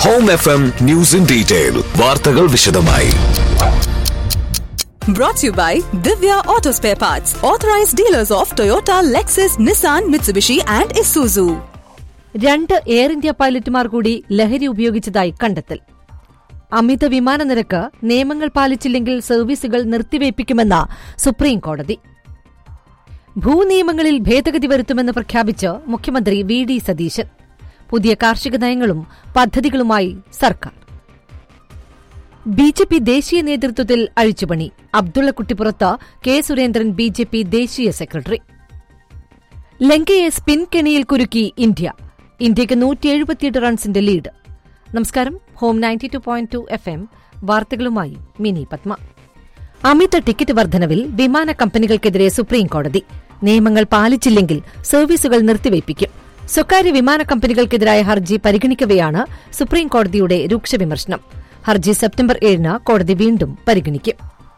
Home F M news in detail വാർത്തകൾ വിശദമായി Brought to you by Divya Auto Spare Parts, authorized dealers of Toyota, Lexus, Nissan, Mitsubishi, and Isuzu. രണ്ട് Air India പൈലറ്റുമാർ കൂടി ലഹരി ഉപയോഗിച്ചതായി കണ്ടെത്തൽ അമിത വിമാന നിരക്ക് നിയമങ്ങൾ പാലിച്ചില്ലെങ്കിൽ സർവീസുകൾ നിർത്തിവയ്പ്പിക്കുമെന്ന സുപ്രീം കോടതി ഭൂനിയമങ്ങളിൽ ഭേദഗതി വരുത്തുമെന്ന് പ്രഖ്യാപിച്ച് മുഖ്യമന്ത്രി വി ഡി സതീശൻ പുതിയ കാർഷിക നയങ്ങളും പദ്ധതികളുമായി സർക്കാർ ബി ജെ പി ദേശീയ നേതൃത്വത്തിൽ അഴിച്ചുപണി അബ്ദുള്ളക്കുട്ടിപ്പുറത്ത് K Surendran B J P ദേശീയ സെക്രട്ടറി ലങ്കയെ സ്പിൻ കെണിയിൽ കുരുക്കി ഇന്ത്യ ഇന്ത്യയ്ക്ക് നൂറ്റി എഴുപത്തിയെട്ട് റൺസിന്റെ ലീഡ് നമസ്കാരം home ninety two point two F M വാർത്തകളുമായി മിനി പത്മ അമിത ടിക്കറ്റ് വർധനവിൽ വിമാന കമ്പനികൾക്കെതിരെ സുപ്രീം കോടതി നിയമങ്ങൾ പാലിച്ചില്ലെങ്കിൽ സർവീസുകൾ നിർത്തിവയ്പ്പിക്കും സ്വകാര്യ വിമാന കമ്പനികൾക്കെതിരായ ഹർജി പരിഗണിക്കവെയാണ് സുപ്രീം കോടതിയുടെ രൂക്ഷ വിമർശനം ഹർജി സെപ്റ്റംബർ ഏഴിന് കോടതി വീണ്ടും പരിഗണിക്കും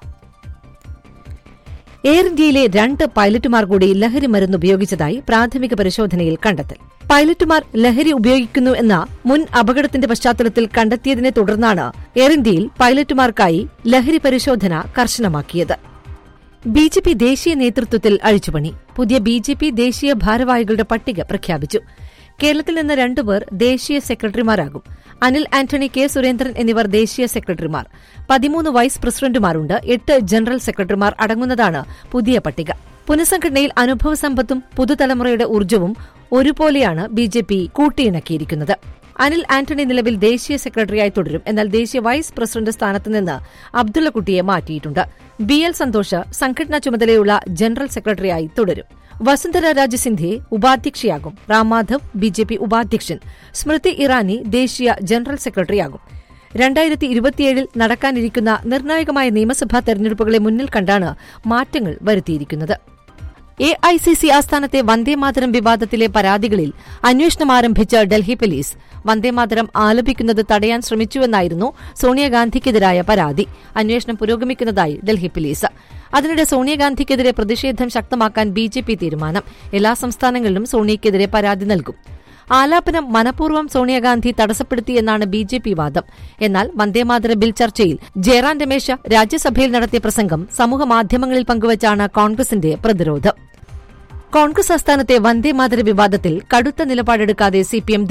എയർ ഇന്ത്യയിലെ രണ്ട് പൈലറ്റുമാർ കൂടി ലഹരി മരുന്ന് ഉപയോഗിച്ചതായി പ്രാഥമിക പരിശോധനയിൽ കണ്ടെത്തൽ പൈലറ്റുമാർ ലഹരി ഉപയോഗിക്കുന്നു എന്ന മുൻ അപകടത്തിന്റെ പശ്ചാത്തലത്തിൽ കണ്ടെത്തിയതിനെ തുടർന്നാണ് എയർ ഇന്ത്യയിൽ പൈലറ്റുമാർക്കായി ലഹരി പരിശോധന കർശനമാക്കിയത് ബി ജെ പി ദേശീയ നേതൃത്വത്തിൽ അഴിച്ചുപണി പുതിയ ബി ജെ പി ദേശീയ ഭാരവാഹികളുടെ പട്ടിക പ്രഖ്യാപിച്ചു കേരളത്തിൽ നിന്ന് രണ്ടുപേർ ദേശീയ സെക്രട്ടറിമാരാകും അനിൽ ആന്റണി കെ സുരേന്ദ്രൻ എന്നിവർ ദേശീയ സെക്രട്ടറിമാർ പതിമൂന്ന് വൈസ് പ്രസിഡന്റുമാരുണ്ട് എട്ട് ജനറൽ സെക്രട്ടറിമാർ അടങ്ങുന്നതാണ് പുതിയ പട്ടിക പുനഃസംഘടനയിൽ അനുഭവസമ്പത്തും പുതുതലമുറയുടെ ഊർജ്ജവും ഒരുപോലെയാണ് ബി ജെ പി കൂട്ടിയിണക്കിയിരിക്കുന്നത് അനിൽ ആന്റണി നിലവിൽ ദേശീയ സെക്രട്ടറിയായി തുടരും എന്നാൽ ദേശീയ വൈസ് പ്രസിഡന്റ് സ്ഥാനത്ത് നിന്ന് അബ്ദുള്ളക്കുട്ടിയെ മാറ്റിയിട്ടുണ്ട് ബി എൽ സന്തോഷ് സംഘടനാ ചുമതലയുള്ള ജനറൽ സെക്രട്ടറിയായി തുടരും വസുന്ധര രാജ സിന്ധ്യയെ ഉപാധ്യക്ഷയാകും Ram Madhav B J P ഉപാധ്യക്ഷൻ സ്മൃതി ഇറാനി ദേശീയ ജനറൽ സെക്രട്ടറിയാകും രണ്ടായിരത്തി ഇരുപത്തിയേഴിൽ നടക്കാനിരിക്കുന്ന നിർണായകമായ നിയമസഭാ തെരഞ്ഞെടുപ്പുകളെ മുന്നിൽ കണ്ടാണ് മാറ്റങ്ങൾ വരുത്തിയിരിക്കുന്നത് എ ഐ സി സി ആസ്ഥാനത്തെ വന്ദേമാതരം വിവാദത്തിലെ പരാതികളിൽ അന്വേഷണം ആരംഭിച്ച ഡൽഹി പോലീസ് വന്ദേമാതരം ആലപിക്കുന്നത് തടയാൻ ശ്രമിച്ചുവെന്നായിരുന്നു സോണിയാഗാന്ധിക്കെതിരായ പരാതി അന്വേഷണം പുരോഗമിക്കുന്നതായി ഡൽഹി പോലീസ് അതിനിടെ സോണിയാഗാന്ധിക്കെതിരെ പ്രതിഷേധം ശക്തമാക്കാൻ ബി ജെ പി തീരുമാനം എല്ലാ സംസ്ഥാനങ്ങളിലും സോണിയയ്ക്കെതിരെ പരാതി നൽകും ആലാപനം മനഃപൂർവ്വം സോണിയാഗാന്ധി തടസ്സപ്പെടുത്തിയെന്നാണ് ബി ജെ പി വാദം എന്നാൽ വന്ദേമാതര ബിൽ ചർച്ചയിൽ ജയറാം രമേശ രാജ്യസഭയിൽ നടത്തിയ പ്രസംഗം സമൂഹമാധ്യമങ്ങളിൽ പങ്കുവച്ചാണ് കോൺഗ്രസിന്റെ പ്രതിരോധം കോൺഗ്രസ് ആസ്ഥാനത്തെ വന്ദേമാതര വിവാദത്തിൽ കടുത്ത നിലപാടെടുക്കാതെ സിപിഎം